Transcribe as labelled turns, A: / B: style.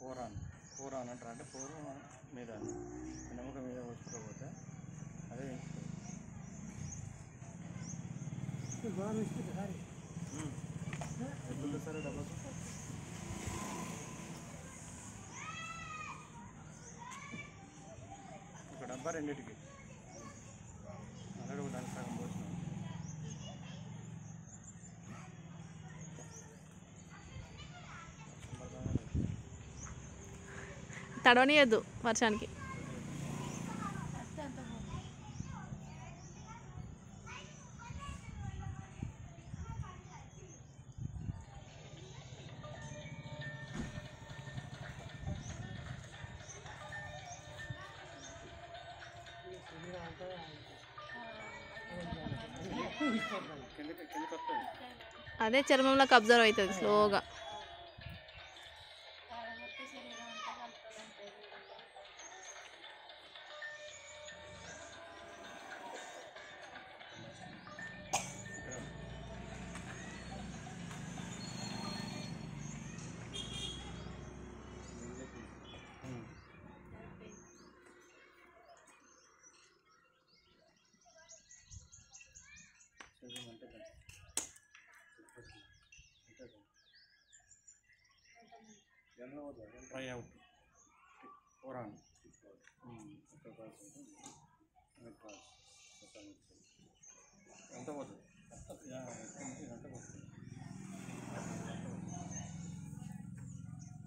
A: Pooran Pooran అంటారు అంటే పోరు మీద వెనముక మీద వచ్చుకోకపోతే అదే పెంచుతుంది ఎప్పుడు సరే డబ్బా ఒక డబ్బా రెండింటికి అలాగే ఒక దానికి సగం పోసినాం
B: తడవనియద్దు వర్షానికి
A: కిందకి కిందకి వస్తుంది
B: అదే చర్మంలోకి అబ్జర్వ్ అవుతుంది స్లోగా
A: ట్రై అవుట్ పోరాన్ ఎంత పోతుంది ఎంత పోతుంది